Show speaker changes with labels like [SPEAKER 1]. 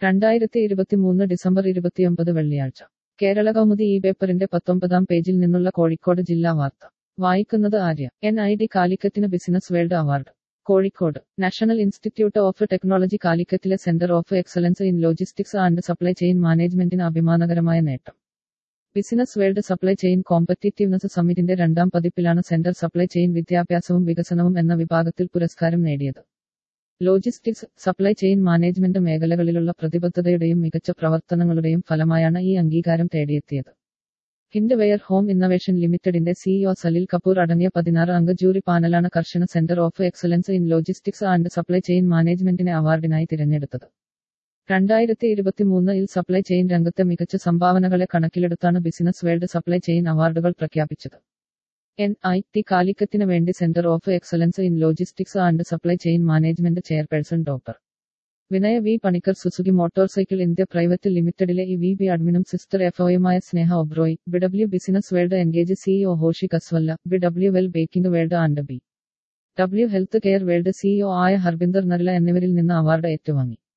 [SPEAKER 1] രണ്ടായിരത്തി ഇരുപത്തിമൂന്ന് ഡിസംബർ ഇരുപത്തിയൊമ്പത് വെള്ളിയാഴ്ച കേരള കൗമുദി ഈ പേപ്പറിന്റെ പത്തൊമ്പതാം പേജിൽ നിന്നുള്ള കോഴിക്കോട് ജില്ലാ വാർത്ത വായിക്കുന്നത് ആര്യ എൻ ഐ ഡി കാലിക്കത്തിന് business world award Kozhikode national institute of technology കാലിക്കറ്റിലെ centre of excellence in logistics and supply chain മാനേജ്മെന്റിന് അഭിമാനകരമായ നേട്ടം business world supply chain competitiveness സമ്മിറ്റിന്റെ രണ്ടാം പതിപ്പിലാണ് സെന്റർ സപ്ലൈ ചെയിൻ വിദ്യാഭ്യാസവും വികസനവും എന്ന വിഭാഗത്തിൽ പുരസ്കാരം നേടിയത് ലോജിസ്റ്റിക്സ് സപ്ലൈ ചെയിൻ മാനേജ്മെന്റ് മേഖലകളിലുള്ള പ്രതിബദ്ധതയുടെയും മികച്ച പ്രവർത്തനങ്ങളുടെയും ഫലമായാണ് ഈ അംഗീകാരം തേടിയെത്തിയത് ഹിൻഡ് വെയർ ഹോം ഇന്നവേഷൻ ലിമിറ്റഡിന്റെ സിഇഒ സലിൽ കപൂർ അടങ്ങിയ പതിനാറ് അംഗ ജൂറി പാനലാണ് കർശന centre of excellence in logistics and supply chain മാനേജ്മെന്റിനെ അവാർഡിനായി തിരഞ്ഞെടുത്തത് രണ്ടായിരത്തി ഇരുപത്തിമൂന്നിൽ സപ്ലൈ ചെയിൻ രംഗത്തെ മികച്ച സംഭാവനകളെ കണക്കിലെടുത്താണ് ബിസിനസ് വേൾഡ് സപ്ലൈ ചെയിൻ അവാർഡുകൾ പ്രഖ്യാപിച്ചത് എൻ ഐ ടി കാലിക്കറ്റിന് വേണ്ടി centre of excellence in logistics and supply chain management chairperson doctor Vinaya V Panicker Suzuki motorcycle India private ലിമിറ്റഡിലെ ഇ വി ബി അഡ്മിനും സിസ്റ്റർ എഫ്ഒയുമായ Sneha Oberoi B W business world engage CEO Hoshi Kaswalla B W wellbeing world and B W health care world CEO ആയ ഹർബിന്ദർ നർല എന്നിവരിൽ നിന്ന് award ഏറ്റുവാങ്ങി